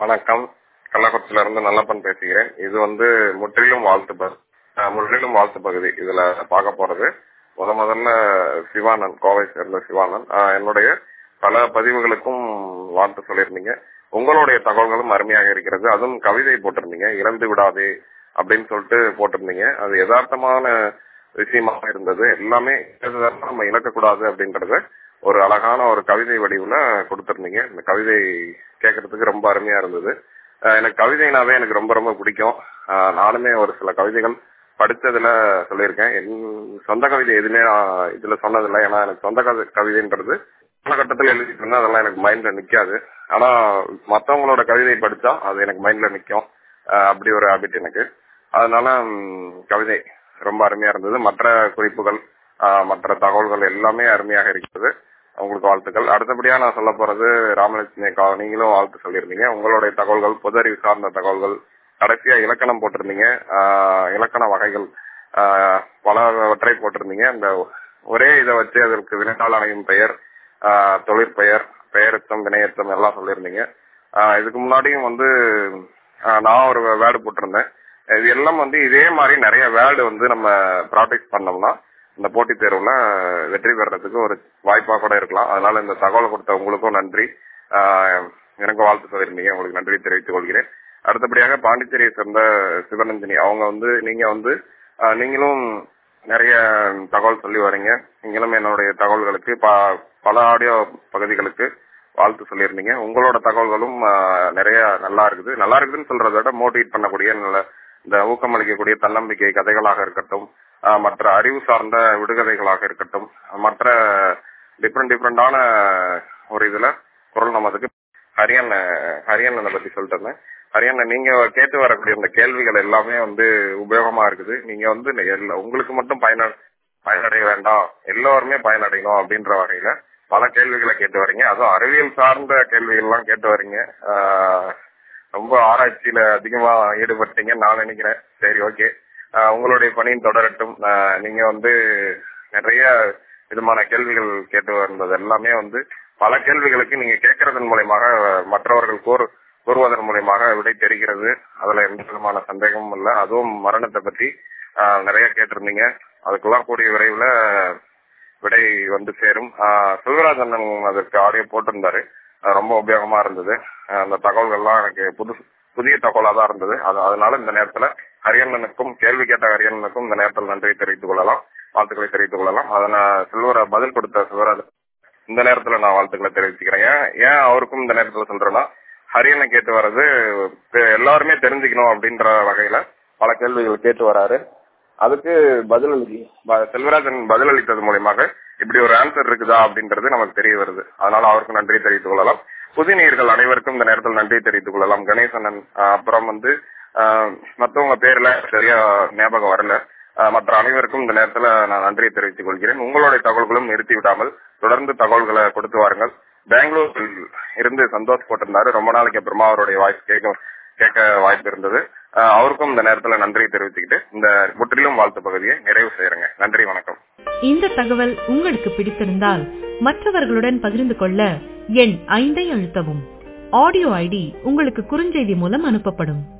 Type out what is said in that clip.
வணக்கம் கள்ளக்குறிச்சியில இருந்து நல்லப்பன் பேசுகிறேன் இது வந்து முற்றிலும் வாழ்த்து ப- அஹ் முற்றிலும் வாழ்த்து பகுதி இதுல பார்க்க போறது முத முதல்ல சிவானந்த் கோவை சேர்ந்த சிவானந்த் அஹ் என்னுடைய பல பதிவுகளுக்கும் வாழ்த்து சொல்லியிருந்தீங்க உங்களுடைய தகவல்களும் அருமையாக இருக்கிறது அதுவும் கவிதை போட்டிருந்தீங்க இறந்து விடாதே அப்படின்னு சொல்லிட்டு போட்டிருந்தீங்க அது யதார்த்தமான விஷயமாக இருந்தது எல்லாமே எதுதான் நம்ம இழக்கக்கூடாது அப்படின்றத ஒரு அழகான ஒரு கவிதை வடிவுல கொடுத்திருந்தீங்க இந்த கவிதை கேட்கறதுக்கு ரொம்ப அருமையா இருந்தது அஹ் எனக்கு கவிதைனாவே எனக்கு ரொம்ப ரொம்ப பிடிக்கும் அஹ் நானுமே ஒரு சில கவிதைகள் படிச்சதுல சொல்லியிருக்கேன் என் சொந்த கவிதை எதுவுமே நான் இதுல சொன்னதில்லை ஏன்னா எனக்கு சொந்த கவி கவிதைன்றது காலகட்டத்தில் எழுதிட்டு இருந்தா அதெல்லாம் எனக்கு மைண்ட்ல நிக்காது ஆனா மத்தவங்களோட கவிதை படிச்சா அது எனக்கு மைண்ட்ல நிக்கும் அஹ் அப்படி ஒரு ஹாபிட் எனக்கு அதனால ம், கவிதை ரொம்ப அருமையா இருந்தது மற்ற குறிப்புகள் ஆஹ் மற்ற தகவல்கள் எல்லாமே அருமையாக இருக்கிறது உங்களுக்கு வாழ்த்துக்கள் அடுத்தபடியா நான் சொல்ல போறது ராமலட்சுமி அக்கா நீங்களும் வாழ்த்து சொல்லியிருந்தீங்க உங்களுடைய தகவல்கள் பொது அறிவு சார்ந்த தகவல்கள் கடைசியா இலக்கணம் போட்டிருந்தீங்க ஆஹ் இலக்கண வகைகள் ஆஹ் பலவற்றை போட்டிருந்தீங்க அந்த ஒரே இதை வச்சு அதற்கு வினைத்தாள் அணையும் பெயர் ஆஹ் தொழிற்பெயர் பெயரத்தம் வினையத்தம் எல்லாம் சொல்லியிருந்தீங்க ஆஹ் இதுக்கு முன்னாடியும் வந்து ஆஹ் நான் ஒரு வேர்டு போட்டிருந்தேன் இது எல்லாம் வந்து இதே மாதிரி நிறைய வேர்டு வந்து நம்ம ப்ராக்டிஸ் பண்ணோம்னா இந்த போட்டித் தேர்வுல வெற்றி பெறதுக்கு ஒரு வாய்ப்பா கூட இருக்கலாம் அதனால இந்த தகவலை கொடுத்த உங்களுக்கும் நன்றி ஆஹ் எனக்கு வாழ்த்து சொல்லியிருந்தீங்க உங்களுக்கு நன்றி தெரிவித்துக் கொள்கிறேன் அடுத்தபடியாக பாண்டிச்சேரியை சேர்ந்த சிவநந்தினி அவங்க வந்து நீங்க வந்து ஆஹ் நீங்களும் நிறைய தகவல் சொல்லி வரீங்க நீங்களும் என்னுடைய தகவல்களுக்கு ப- பல ஆடியோ பகுதிகளுக்கு வாழ்த்து சொல்லியிருந்தீங்க உங்களோட தகவல்களும் ஆஹ், நிறைய நல்லா இருக்குது நல்லா இருக்குதுன்னு சொல்றதை விட மோட்டிவேட் பண்ணக்கூடிய நல்ல இந்த ஊக்கமளிக்கக்கூடிய தன்னம்பிக்கை கதைகளாக இருக்கட்டும் ஆஹ், மற்ற அறிவு சார்ந்த விடுகதைகளாக இருக்கட்டும் மற்ற டிஃப்ரெண்ட் டிஃப்ரெண்டான ஒரு இதுல குரல் நமதுக்கு ஹரியன் ஹரியன் பத்தி சொல்லிட்டு இருந்தேன் ஹரியன் நீங்க கேட்டு வரக்கூடிய இந்த கேள்விகள் எல்லாமே வந்து உபயோகமா இருக்குது நீங்க வந்து எல்லா- உங்களுக்கு மட்டும் பயன பயனடைய வேண்டாம் எல்லோருமே பயனடையணும் அப்படின்ற வகையில பல கேள்விகளை கேட்டு வரீங்க அதுவும் அறிவியல் சார்ந்த கேள்விகள் எல்லாம் கேட்டு வரீங்க ஆஹ் ரொம்ப ஆராய்ச்சியில அதிகமா ஈடுபட்டீங்க நான் நினைக்கிறேன் சரி ஓகே உங்களுடைய பணியும் தொடரட்டும் ஆஹ் நீங்க வந்து நிறைய விதமான கேள்விகள் கேட்டு வந்தது எல்லாமே வந்து பல கேள்விகளுக்கு நீங்க கேட்கறதன் மூலயமாக மற்றவர்கள் கூறு கூறுவதன் மூலயமாக விடை தெரிகிறது அதுல எந்த விதமான சந்தேகமும் இல்லை அதுவும் மரணத்தை பத்தி ஆஹ் நிறைய கேட்டிருந்தீங்க அதுக்கெல்லாம் கூடிய விரைவில் விடை வந்து சேரும் ஆஹ் செல்வராஜ் அண்ணன் அதற்கு ஆடியோ போட்டிருந்தாரு அது ரொம்ப உபயோகமா இருந்தது ஆஹ் அந்த தகவல்கள்லாம் எனக்கு புது புதிய தகவலா தான் இருந்தது அது அதனால இந்த நேரத்துல ஹரியண்ணனுக்கும் கேள்வி கேட்ட ஹரியண்ணனுக்கும் இந்த நேரத்தில் நன்றியை தெரிவித்துக் கொள்ளலாம் வாழ்த்துக்களை தெரிவித்துக் கொள்ளலாம் அதை நான் செல்வர பதில் கொடுத்த செல்வராஜ் இந்த நேரத்துல நான் வாழ்த்துக்களை தெரிவிச்சுக்கிறேன் ஏன் ஏன் அவருக்கும் இந்த நேரத்துல சொல்றேன்னா ஹரியனை கேட்டு வர்றது பெ- எல்லாருமே தெரிஞ்சுக்கணும் அப்படின்ற வகையில பல கேள்விகள் கேட்டு வராரு அதுக்கு பதில் அளி- ப- செல்வராஜன் பதில் அளித்தது மூலியமாக இப்படி ஒரு ஆன்சர் இருக்குதா அப்படின்றது நமக்கு தெரிய வருது அதனால அவருக்கு நன்றி தெரிவித்துக் கொள்ளலாம் புதிய நேயர்கள் அனைவருக்கும் இந்த நேரத்தில் நன்றி தெரிவித்துக் கொள்ளலாம் கணேசனன் ஆஹ் அப்புறம் வந்து ஆஹ் மத்தவங்க பேர்ல சரியா ஞாபகம் வரல ஆஹ் மற்ற அனைவருக்கும் இந்த நேரத்துல நான் நன்றியை தெரிவித்துக் கொள்கிறேன் உங்களுடைய தகவல்களும் நிறுத்தி விடாமல் தொடர்ந்து தகவல்களை கொடுத்து வாருங்கள் பெங்களூரில் இருந்து சந்தோஷ் போட்டிருந்தாரு ரொம்ப நாளைக்கு அப்புறமா அவருடைய வாய்ஸ் கேட்க கேட்க வாய்ப்பு இருந்தது ஆஹ் அவருக்கும் இந்த நேரத்துல நன்றியை தெரிவித்துக்கிட்டு இந்த முற்றிலும் வாழ்த்து பகுதியை நிறைவு செய்யறேங்க நன்றி வணக்கம் இந்த தகவல் உங்களுக்கு பிடித்திருந்தால் மற்றவர்களுடன் பகிர்ந்து கொள்ள எண் ஐந்தை அழுத்தவும் ஆடியோ ஐடி உங்களுக்கு குறுஞ்செய்தி மூலம் அனுப்பப்படும்